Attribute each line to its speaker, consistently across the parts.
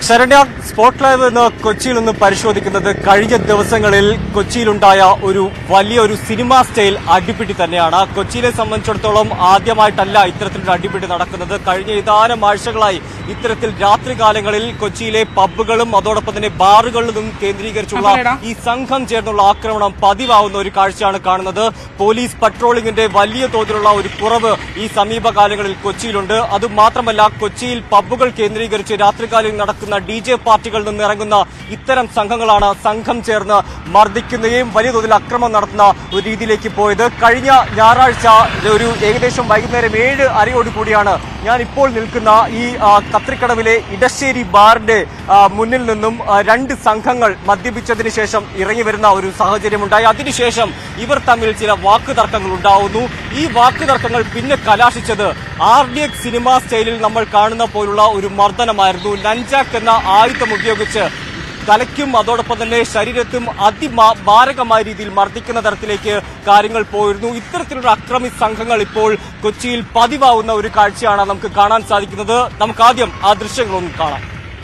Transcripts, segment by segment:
Speaker 1: Saranya spot live എന്ന് കൊച്ചിയിൽ നിന്ന് പരിശോധിക്കുന്നത് കഴിഞ്ഞ ദിവസങ്ങളിൽ കൊച്ചിയിലുണ്ടായ ഒരു വലിയൊരു സിനിമാ സ്റ്റൈൽ അടിപിടി തന്നെയാണ് കൊച്ചിയിലെ സംബന്ധിച്ചിടത്തോളം ആദ്യമായിട്ടല്ല ഇത്തരത്തിലൊരു അടിപിടി നടക്കുന്നത് കഴിഞ്ഞ ഏതാനും ആഴ്ചകളായി ഇത്തരത്തിൽ രാത്രികാലങ്ങളിൽ കൊച്ചിയിലെ പബ്ബുകളും അതോടൊപ്പം തന്നെ ബാറുകളിലും കേന്ദ്രീകരിച്ചുള്ള ഈ സംഘം ചേർന്നുള്ള ആക്രമണം പതിവാവുന്ന ഒരു കാഴ്ചയാണ് കാണുന്നത് പോലീസ് പട്രോളിംഗിന്റെ വലിയ തോതിലുള്ള ഒരു കുറവ് ഈ സമീപകാലങ്ങളിൽ കൊച്ചിയിലുണ്ട് അതുമാത്രമല്ല കൊച്ചിയിൽ പബ്ബുകൾ കേന്ദ്രീകരിച്ച് രാത്രികാലങ്ങളിൽ നടക്കുന്ന ഡി ജെ പാർട്ടികളിൽ നിന്ന് ഇറങ്ങുന്ന ഇത്തരം സംഘങ്ങളാണ് സംഘം ചേർന്ന് മർദ്ദിക്കുകയും വലിയ തോതിൽ അക്രമം നടത്തുന്ന ഒരു രീതിയിലേക്ക് പോയത് കഴിഞ്ഞ ഞായറാഴ്ച ഒരു ഏകദേശം വൈകുന്നേരം ഏഴ് അരയോട് കൂടിയാണ് ഞാൻ ഇപ്പോൾ നിൽക്കുന്ന ഈ ആ, കത്രിക്കടവിലെ ഇടശ്ശേരി ബാറിന്റെ ആ, മുന്നിൽ നിന്നും ആ, രണ്ട് സംഘങ്ങൾ മദ്യപിച്ചതിന് ശേഷം ഇറങ്ങി വരുന്ന ഒരു സാഹചര്യമുണ്ടായി അതിനുശേഷം ഇവർ തമ്മിൽ ചില വാക്കുതർക്കങ്ങൾ ഉണ്ടാവുന്നു ഈ വാക്കുതർക്കങ്ങൾ പിന്നെ കലാശിച്ചത് ആർ ഡി എക്സ് സിനിമ സ്റ്റൈലിൽ നമ്മൾ കാണുന്ന പോലുള്ള ഒരു മർദ്ദനമായിരുന്നു നൻജാക്ക് എന്ന ആയുധം ഉപയോഗിച്ച് തലയ്ക്കും അതോടൊപ്പം തന്നെ ശരീരത്തും അതിമാരകമായ രീതിയിൽ മർദ്ദിക്കുന്ന തരത്തിലേക്ക് കാര്യങ്ങൾ പോയിരുന്നു ഇത്തരത്തിലുള്ള അക്രമി സംഘങ്ങൾ ഇപ്പോൾ കൊച്ചിയിൽ പതിവാവുന്ന ഒരു കാഴ്ചയാണ് നമുക്ക് കാണാൻ സാധിക്കുന്നത് നമുക്ക് ആദ്യം ആ ദൃശ്യങ്ങളൊന്ന് കാണാം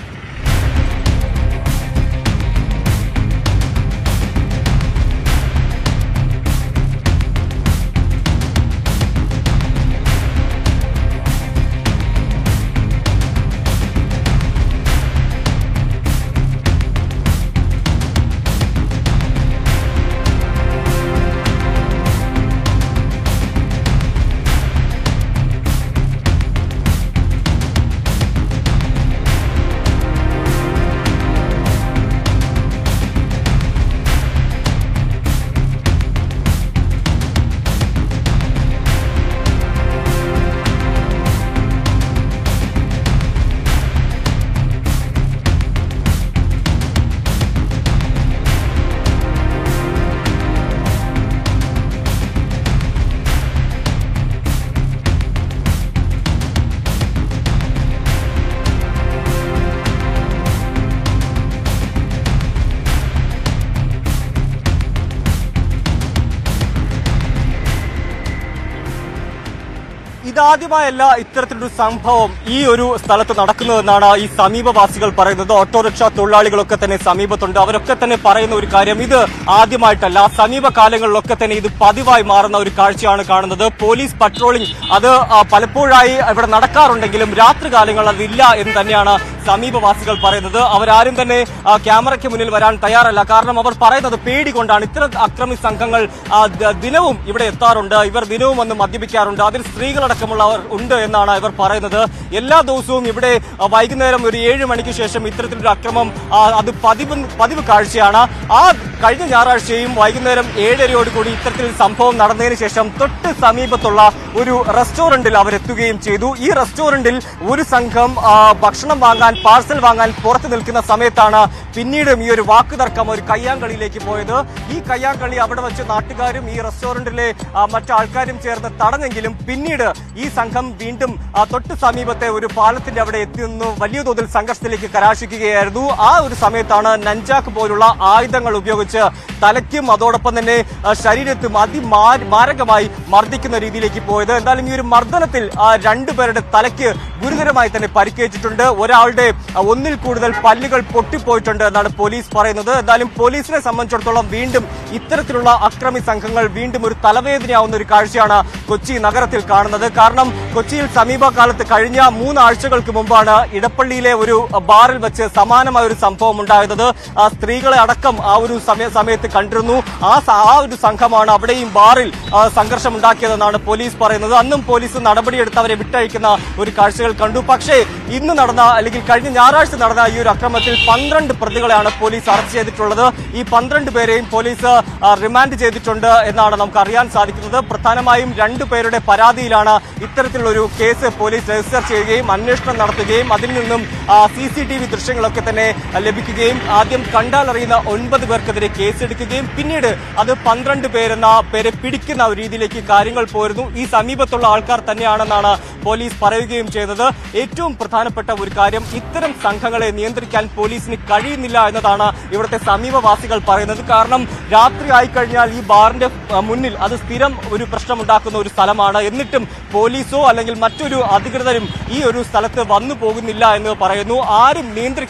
Speaker 1: ഇതാദ്യമായല്ല ഇത്തരത്തിലൊരു സംഭവം ഈ ഒരു സ്ഥലത്ത് നടക്കുന്നതെന്നാണ് ഈ സമീപവാസികൾ പറയുന്നത് ഓട്ടോറിക്ഷ തൊഴിലാളികളൊക്കെ തന്നെ സമീപത്തുണ്ട് അവരൊക്കെ തന്നെ പറയുന്ന ഒരു കാര്യം ഇത് ആദ്യമായിട്ടല്ല സമീപകാലങ്ങളിലൊക്കെ തന്നെ ഇത് പതിവായി മാറുന്ന ഒരു കാഴ്ചയാണ് കാണുന്നത് പോലീസ് പട്രോളിംഗ് അത് ആ, പലപ്പോഴായി ഇവിടെ നടക്കാറുണ്ടെങ്കിലും രാത്രികാലങ്ങളിൽ അതില്ല എന്ന് തന്നെയാണ് സമീപവാസികൾ പറയുന്നത് അവരാരും തന്നെ ആ, ക്യാമറയ്ക്ക് മുന്നിൽ വരാൻ തയ്യാറല്ല കാരണം അവർ പറയുന്നത് പേടി കൊണ്ടാണ് ഇത്തരം അക്രമി സംഘങ്ങൾ ആ, ദ- ദിനവും ഇവിടെ എത്താറുണ്ട് ഇവർ ദിനവും വന്ന് മദ്യപിക്കാറുണ്ട് അതിൽ സ്ത്രീകളടക്കമുള്ളവർ ഉണ്ട് എന്നാണ് ഇവർ പറയുന്നത് എല്ലാ ദിവസവും ഇവിടെ ആ, വൈകുന്നേരം ഒരു ഏഴ് മണിക്ക് ശേഷം ഇത്തരത്തിലൊരു അക്രമം ആ, അത് പതിവ് പതിവ് കാഴ്ചയാണ് ആ കഴിഞ്ഞ ഞായറാഴ്ചയും വൈകുന്നേരം ഏഴരയോട് കൂടി ഇത്തരത്തിലൊരു സംഭവം നടന്നതിന് ശേഷം തൊട്ട് സമീപത്തുള്ള ഒരു റെസ്റ്റോറന്റിൽ അവരെത്തുകയും ചെയ്തു ഈ റെസ്റ്റോറന്റിൽ ഒരു സംഘം ആ, ഭക്ഷണം വാങ്ങാൻ പാഴ്സൽ വാങ്ങാൻ പുറത്ത് നിൽക്കുന്ന സമയത്താണ് പിന്നീടും ഈ ഒരു വാക്കുതർക്കം ഒരു കയ്യാങ്കളിയിലേക്ക് പോയത് ഈ കയ്യാങ്കളി അവിടെ വെച്ച് നാട്ടുകാരും ഈ റെസ്റ്റോറന്റിലെ ആ, മറ്റു ആൾക്കാരും ചേർന്ന് തടഞ്ഞെങ്കിലും പിന്നീട് ഈ സംഘം വീണ്ടും ആ, തൊട്ട് സമീപത്തെ ഒരു പാലത്തിന്റെ അവിടെ എത്തി നിന്ന് വലിയ തോതിൽ സംഘർഷത്തിലേക്ക് കലാശിക്കുകയായിരുന്നു ആ ഒരു സമയത്താണ് നഞ്ചാക്ക് പോലുള്ള ആയുധങ്ങൾ ഉപയോഗിച്ച് തലയ്ക്കും അതോടൊപ്പം തന്നെ ആ, ശരീരത്തും അതിമാരകമായി മർദ്ദിക്കുന്ന രീതിയിലേക്ക് പോയത് എന്തായാലും ഈ ഒരു മർദ്ദനത്തിൽ ആ, രണ്ടുപേരുടെ തലയ്ക്ക് ഗുരുതരമായി തന്നെ പരിക്കേറ്റിട്ടുണ്ട് ഒരാളുടെ ആ, ഒന്നിൽ കൂടുതൽ പല്ലുകൾ പൊട്ടിപ്പോയിട്ടുണ്ട് എന്നാണ് പോലീസ് പറയുന്നത് എന്തായാലും പോലീസിനെ സംബന്ധിച്ചിടത്തോളം വീണ്ടും ഇത്തരത്തിലുള്ള അക്രമി സംഘങ്ങൾ വീണ്ടും ഒരു തലവേദനയാവുന്ന ഒരു കാഴ്ചയാണ് കൊച്ചി നഗരത്തിൽ കാണുന്നത് കാരണം കൊച്ചിയിൽ സമീപകാലത്ത് കഴിഞ്ഞ മൂന്നാഴ്ചകൾക്ക് മുമ്പാണ് ഇടപ്പള്ളിയിലെ ഒരു ബാറിൽ വെച്ച് സമാനമായ ഒരു സംഭവം ഉണ്ടായത് ആ സ്ത്രീകളെ അടക്കം ആ ഒരു സമയ സമയത്ത് കണ്ടിരുന്നു ആ സ- ആ ഒരു സംഘമാണ് അവിടെയും ബാറിൽ ആ, സംഘർഷം ഉണ്ടാക്കിയതെന്നാണ് പോലീസ് പറയുന്നത് അന്നും പോലീസ് നടപടിയെടുത്ത് അവരെ വിട്ടയക്കുന്ന ഒരു കാഴ്ചകൾ കണ്ടു പക്ഷേ ഇന്ന് നടന്ന അല്ലെങ്കിൽ കഴിഞ്ഞ ഞായറാഴ്ച നടന്ന ഈ ഒരു അക്രമത്തിൽ പന്ത്രണ്ട് പ്രതികളെയാണ് പോലീസ് അറസ്റ്റ് ചെയ്തിട്ടുള്ളത് ഈ പന്ത്രണ്ട് പേരെയും പോലീസ് ആ, റിമാൻഡ് ചെയ്തിട്ടുണ്ട് എന്നാണ് നമുക്ക് അറിയാൻ സാധിക്കുന്നത് പ്രധാനമായും രണ്ടു പേരുടെ പരാതിയിലാണ് ഇത്തരത്തിലുള്ള ഒരു കേസ് പോലീസ് രജിസ്റ്റർ ചെയ്യുകയും അന്വേഷണം നടത്തുകയും അതിൽ നിന്നും സി സി ടി വി ദൃശ്യങ്ങളൊക്കെ തന്നെ ആ, ലഭിക്കുകയും ആദ്യം കണ്ടാൽ അറിയുന്ന ഒൻപത് പേർക്കെതിരെ കേസെടുക്കുകയും പിന്നീട് അത് പന്ത്രണ്ട് പേരെന്ന പേരെ പിടിക്കുന്ന ഒരു രീതിയിലേക്ക് കാര്യങ്ങൾ പോയിരുന്നു ഈ സമീപത്തുള്ള ആൾക്കാർ തന്നെയാണെന്നാണ് പോലീസ് പറയുകയും ചെയ്തത് ഏറ്റവും പ്രധാനപ്പെട്ട ഒരു കാര്യം ഇത്തരം സംഘങ്ങളെ നിയന്ത്രിക്കാൻ പോലീസിന് കഴിയുന്നില്ല എന്നതാണ് ഇവിടുത്തെ സമീപവാസികൾ പറയുന്നത് കാരണം രാത്രി ആയിക്കഴിഞ്ഞാൽ ഈ ബാറിന്റെ ആ, മുന്നിൽ അത് സ്ഥിരം ഒരു പ്രശ്നമുണ്ടാക്കുന്ന ഒരു സ്ഥലമാണ് എന്നിട്ടും പോലീസോ അല്ലെങ്കിൽ മറ്റൊരു അധികൃതരും ഈ ഒരു സ്ഥലത്ത് വന്നു പോകുന്നില്ല എന്ന് പറയുന്നു ആരും നിയന്ത്രി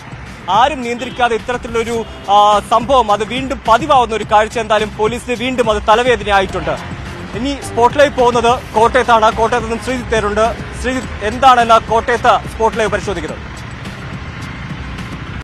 Speaker 1: ആരും നിയന്ത്രിക്കാതെ ഇത്തരത്തിലൊരു ആ, സംഭവം അത് വീണ്ടും പതിവാവുന്ന ഒരു കാഴ്ച എന്തായാലും പോലീസിന് വീണ്ടും അത് തലവേദനയായിട്ടുണ്ട് ഇനി സ്പോട്ടിലേക്ക് പോകുന്നത് കോട്ടയത്താണ് കോട്ടയത്ത് നിന്നും ശ്രീജിത്ത് തേരുണ്ട് ശ്രീജിത്ത് എന്താണ് എല്ലാ കോട്ടയത്ത് സ്പോട്ടിലേക്ക് പരിശോധിക്കുന്നത്